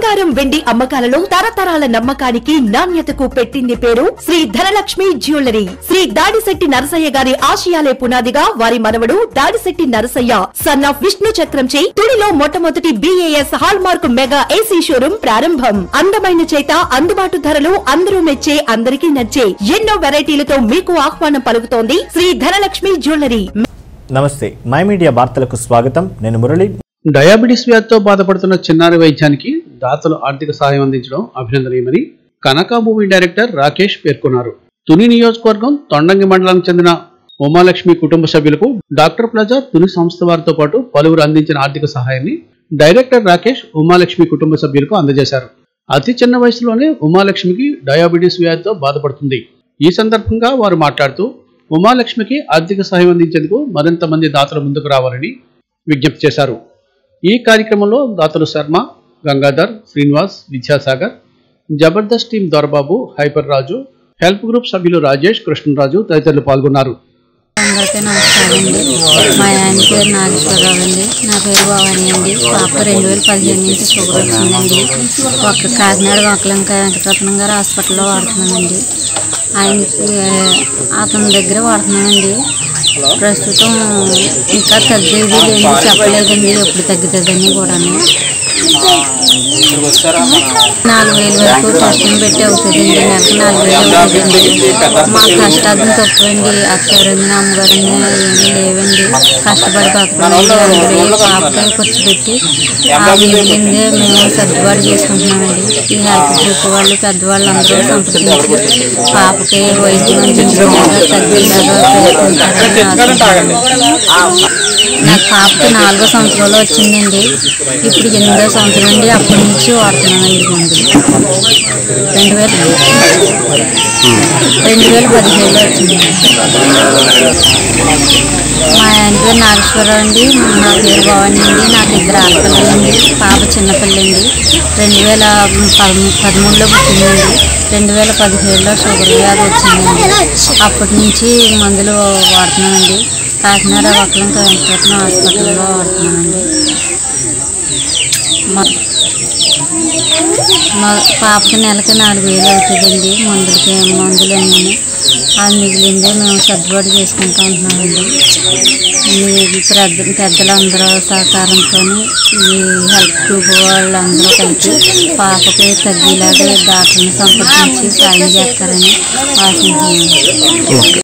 బంగారం వెండి అమ్మకాలలో తరతరాల నమ్మకానికి నాణ్యతకు పెట్టింది పేరు శ్రీ ధనలక్ష్మి జ్యువెలరీ శ్రీ దాడిశెట్టి నరసయ్య గారి ఆశయాలే పునాదిగా వారి మనవడు దాడిశెట్టి నరసయ్య సన్ ఆఫ్ విష్ణు చక్రంచే తుడిలో మొట్టమొదటి BIS hallmark mega AC showroom ప్రారంభం అందమైన చేత అందుబాటు ధరలు అందరూ మెచ్చే అందరికీ నచ్చే ఎన్నో వెరైటీలతో మీకు ఆహ్వానం పలుకుతోంది శ్రీ ధనలక్ష్మి జ్యువెలరీ నమస్తే మై మీడియా వార్తలకు స్వాగతం నేను మురళి డయాబెటీస్ వ్యాధితో బాధపడుతున్న చిన్నారి వైద్యానికి దాతలు ఆర్థిక సహాయం అందించడం అభినందనీయమని కనకా భూమి డైరెక్టర్ రాకేష్ పేర్కొన్నారు తుని నియోజకవర్గం తొండంగి మండలానికి చెందిన ఉమాలక్ష్మి కుటుంబ సభ్యులకు డాక్టర్ ప్లాజా తుని సంస్థ వారితో పాటు పలువురు అందించిన ఆర్థిక సహాయాన్ని డైరెక్టర్ రాకేష్ ఉమాలక్ష్మి కుటుంబ సభ్యులకు అందజేశారు అతి చిన్న వయసులోనే ఉమాలక్ష్మికి డయాబెటీస్ వ్యాధితో బాధపడుతుంది ఈ సందర్భంగా వారు మాట్లాడుతూ ఉమాలక్ష్మికి ఆర్థిక సహాయం అందించేందుకు మరింత మంది దాతలు ముందుకు రావాలని విజ్ఞప్తి చేశారు ఈ కార్యక్రమంలో దాతలు Sharma Gangadhar Srinivas Vidyasagar Jabardasth team Dorababu hyper Raju help group సభ్యులు రాజేష్ కృష్ణరాజు తదితరులు పాల్గొన్నారు అందరికీ నమస్కారం అండి మా ఆయన పేరు నాగేశ్వరరావు అండి నా పేరు భవాని అండి పాప రెండు వేల పదిహేను నుంచి షుగర్ వచ్చిందండి ఒక కాకినాడ ఒకలంక వెంకటరత్నం గారు హాస్పిటల్లో వాడుతున్నానండి ఆయనకి అతని దగ్గర వాడుతున్నానండి ప్రస్తుతం ఇంకా తగ్గేది లేని చెప్పలేదండి ఎప్పుడు తగ్గుతుందని కూడాను నాలుగు వేల వరకు టెస్టులు పెట్టి అవుతుందండి నెలకు నాలుగు వేలు అవుతుందండి మా కష్టార్థం తక్కువండి అత్తారండి అమ్మగారండి ఏమీ లేవండి కష్టపడి బతకడండి అందరూ పాపకే ఖర్చు పెట్టి ఆ మిగిలిందే మేము సర్దుబాటు చేసుకుంటున్నామండి ఈ హెల్త్ గ్రూప్ వాళ్ళు పెద్దవాళ్ళు అందరూ సంప్రదించి పాపకి వైద్యం అందించేలాగా తగ్గేలాగా ప్రయత్నించాలని ఆశిస్తున్నాను. నాకు పాపకి నాలుగో సంవత్సరంలో వచ్చిందండి ఇప్పుడు ఎనిమిదో సంవత్సరం అండి అప్పటి నుంచి వాడుతున్నానండి మందులు రెండు వేల రెండు వేల పదిహేడులో వచ్చిందండి మా ఆయన పేరు నాగేశ్వరరావు అండి నా పేరు భవాని అండి నాకు ఇద్దరు ఆడపిల్లలండి పాప చిన్నపిల్లండి రెండు వేల పదమూ- పదమూడులో పుట్టిందండి రెండు వేల పదిహేడులో షుగర్ వ్యాధి వచ్చిందండి అప్పటి నుంచి మందులు వాడుతున్నానండి కాకినాడ ఒక్కలంక వెంకటరత్నం హాస్పిటల్లో వాడుతున్నానండి మా మా పాపకి నెలకి నాలుగు వేలు అవుతుందండి మందులకి మందులు అన్నీ ఆ మిగిలిందే మేము సర్దుబాటు చేసుకుంటూ ఉంటున్నామండి ఈ పెద్ద పెద్దలందరూ సహకారంతో ఈ హెల్త్ గ్రూప్ వాళ్ళందరూ కలిపి పాపకి తగ్గేలాగా డాక్టర్ని సంప్రదించి సాయం చేస్తారని ఆశించున్నాను